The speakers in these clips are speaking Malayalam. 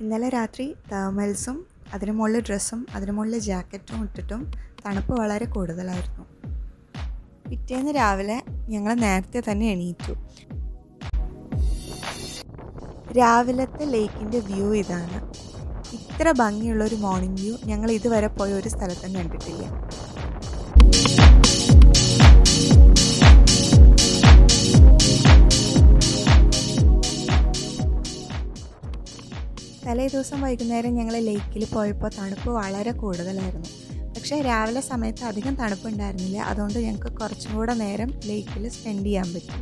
ഇന്നലെ രാത്രി തേർമൽസും അതിന് മുകളിൽ ഡ്രസ്സും അതിന് മുകളിൽ ജാക്കറ്റും ഇട്ടിട്ടും തണുപ്പ് വളരെ കൂടുതലായിരുന്നു പിറ്റേന്ന് രാവിലെ ഞങ്ങൾ നേരത്തെ തന്നെ എണീറ്റു രാവിലത്തെ ലേക്കിൻ്റെ വ്യൂ ഇതാണ് ഇത്ര ഭംഗിയുള്ള ഒരു മോർണിംഗ് വ്യൂ ഞങ്ങൾ ഇതുവരെ പോയ ഒരു സ്ഥലത്തും കണ്ടിട്ടില്ല തലേ ദിവസം വൈകുന്നേരം ഞങ്ങൾ ലേക്കിൽ പോയപ്പോൾ തണുപ്പ് വളരെ കൂടുതലായിരുന്നു പക്ഷേ രാവിലെ സമയത്ത് അധികം തണുപ്പുണ്ടായിരുന്നില്ല അതുകൊണ്ട് ഞങ്ങൾക്ക് കുറച്ചും കൂടെ നേരം ലേക്കിൽ സ്പെൻഡ് ചെയ്യാൻ പറ്റി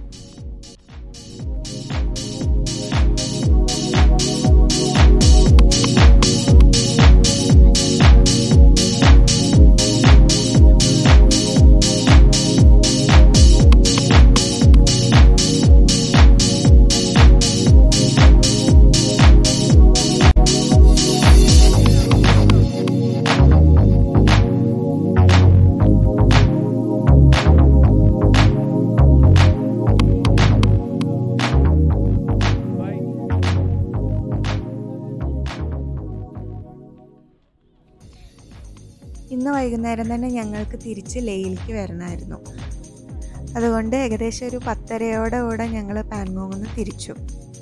ഇന്ന് വൈകുന്നേരം തന്നെ ഞങ്ങൾക്ക് തിരിച്ച് ലേയിലേക്ക് വരണമായിരുന്നു അതുകൊണ്ട് ഏകദേശം ഒരു പത്തരയോടെ കൂടെ ഞങ്ങൾ പാൻഗോങ്ങിൽ നിന്ന് തിരിച്ചു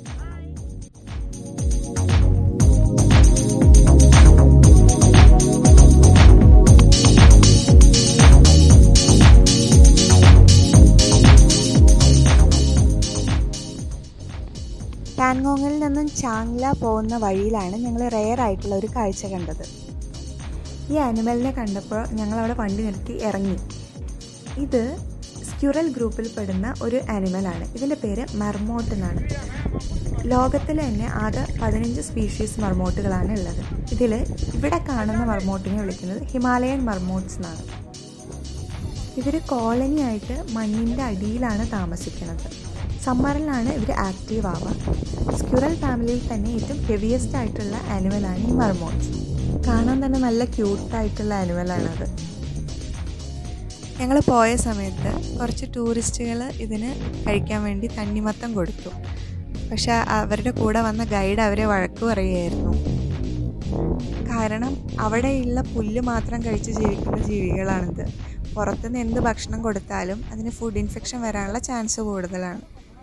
പാൻഗോങ്ങിൽ നിന്നും ചാങ്ല പോകുന്ന വഴിയിലാണ് ഞങ്ങൾ റെയർ ആയിട്ടുള്ള ഒരു കാഴ്ച കണ്ടത് ഈ ആനിമലിനെ കണ്ടപ്പോൾ ഞങ്ങൾ അവിടെ വണ്ടി നിർത്തി ഇറങ്ങി ഇത് സ്ക്യുറൽ ഗ്രൂപ്പിൽ പെടുന്ന ഒരു ആനിമലാണ് ഇതിൻ്റെ പേര് മർമോട്ട് എന്നാണ് ലോകത്തിൽ തന്നെ ആകെ പതിനഞ്ച് സ്പീഷീസ് മർമോട്ടുകളാണ് ഉള്ളത് ഇതിൽ ഇവിടെ കാണുന്ന മർമോട്ടിനെ വിളിക്കുന്നത് ഹിമാലയൻ മർമോട്ട്സ് എന്നാണ് ഇവർ കോളനി ആയിട്ട് മണ്ണിൻ്റെ അടിയിലാണ് താമസിക്കുന്നത് സമ്മറിലാണ് ഇവർ ആക്റ്റീവ് ആവുക സ്ക്യുറൽ ഫാമിലിയിൽ തന്നെ ഏറ്റവും ഹെവിയസ്റ്റ് ആയിട്ടുള്ള ആനിമലാണ് ഈ മർമോട്ട്സ് കാണാൻ തന്നെ നല്ല ക്യൂട്ടായിട്ടുള്ള ആനിമലാണത് ഞങ്ങൾ പോയ സമയത്ത് കുറച്ച് ടൂറിസ്റ്റുകൾ ഇതിന് കഴിക്കാൻ വേണ്ടി തണ്ണിമത്തം കൊടുത്തു പക്ഷെ അവരുടെ കൂടെ വന്ന ഗൈഡ് അവരെ വഴക്ക് പറയുമായിരുന്നു കാരണം അവിടെയുള്ള പുല്ല് മാത്രം കഴിച്ച് ജീവിക്കുന്ന ജീവികളാണിത് പുറത്തുനിന്ന് എന്ത് ഭക്ഷണം കൊടുത്താലും അതിന് ഫുഡ് ഇൻഫെക്ഷൻ വരാനുള്ള ചാൻസ് കൂടുതലാണ്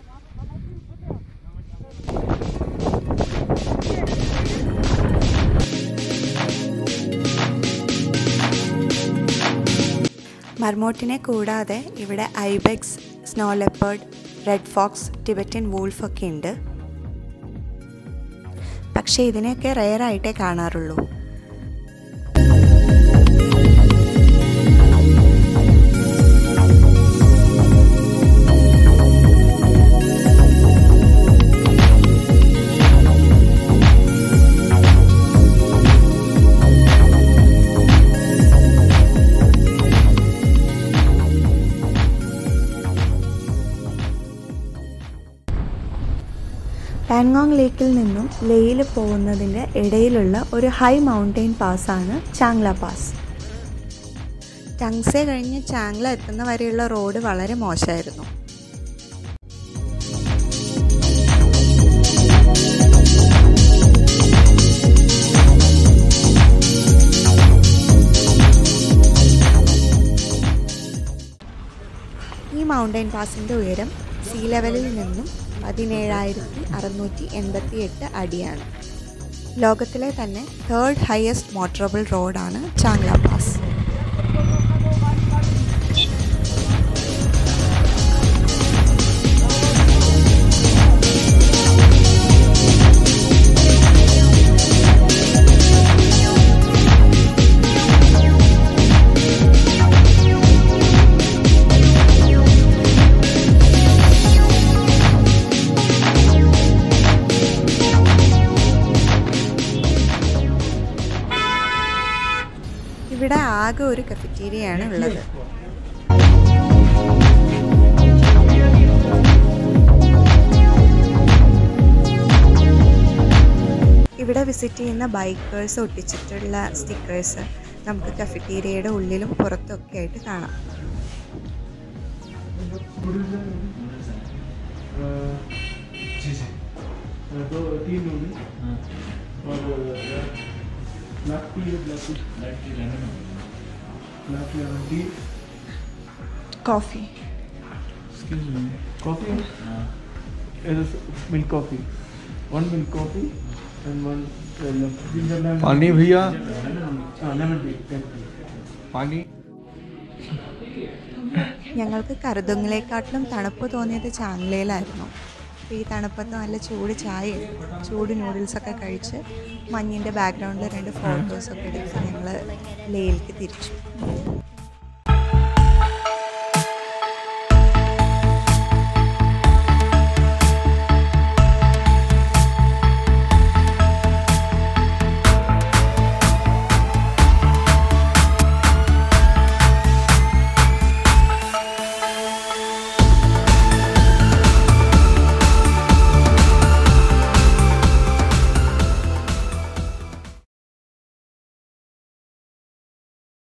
മർമോട്ടിനെ കൂടാതെ ഇവിടെ ibex snow leopard red fox Tibetan wolf ഒക്കെ ഉണ്ട് പക്ഷേ ഇതിനെയൊക്കെ റെയറായിട്ടേ കാണാറുള്ളൂ പാൻഗോങ് ലേക്കിൽ നിന്നും ലേയിൽ പോകുന്നതിൻ്റെ ഇടയിലുള്ള ഒരു ഹൈ മൗണ്ടെയിൻ പാസ്സാണ് ചാങ്ല പാസ് ടങ്സെ കഴിഞ്ഞ് ചാങ്ല എത്തുന്ന വരെയുള്ള റോഡ് വളരെ മോശമായിരുന്നു ഈ മൗണ്ടെയിൻ പാസിൻ്റെ ഉയരം സീ ലെവലിൽ നിന്നും പതിനേഴായിരത്തി അറുന്നൂറ്റി എൺപത്തി എട്ട് അടിയാണ് ലോകത്തിലെ തന്നെ തേർഡ് ഹയസ്റ്റ് മോട്ടറബിൾ റോഡാണ് ചാങ്ല പാസ് ഇവിടെ ആകെ ഒരു കഫറ്റീരിയയാണ് ഉള്ളത് ഇവിടെ വിസിറ്റ് ചെയ്യുന്ന ബൈക്കേഴ്സ് ഒട്ടിച്ചിട്ടുള്ള സ്റ്റിക്കേഴ്സ് നമുക്ക് കഫറ്റീരിയയുടെ ഉള്ളിലും പുറത്തൊക്കെ ആയിട്ട് കാണാം जी जी तो तीन नूडल और black tea black tea Black tea, lemon. Black lemon tea coffee Excuse me. Coffee? Uh, It is milk coffee. One milk coffee and one uh, le- ginger lemon. पानी भैया Ah, lemon tea. Lemon tea. पानी ഞങ്ങൾക്ക് കറുതൊങ്ങിലേക്കാട്ടിലും തണുപ്പ് തോന്നിയത് ചാങ്ലയിലായിരുന്നു അപ്പോൾ ഈ തണുപ്പത്ത് നല്ല ചൂട് ചായയും ചൂട് നൂഡിൽസൊക്കെ കഴിച്ച് മഞ്ഞിൻ്റെ ബാക്ക്ഗ്രൗണ്ടിൽ രണ്ട് ഫോട്ടോസൊക്കെ എടുത്ത് ഞങ്ങൾ ലേയിലേക്ക് തിരിച്ചു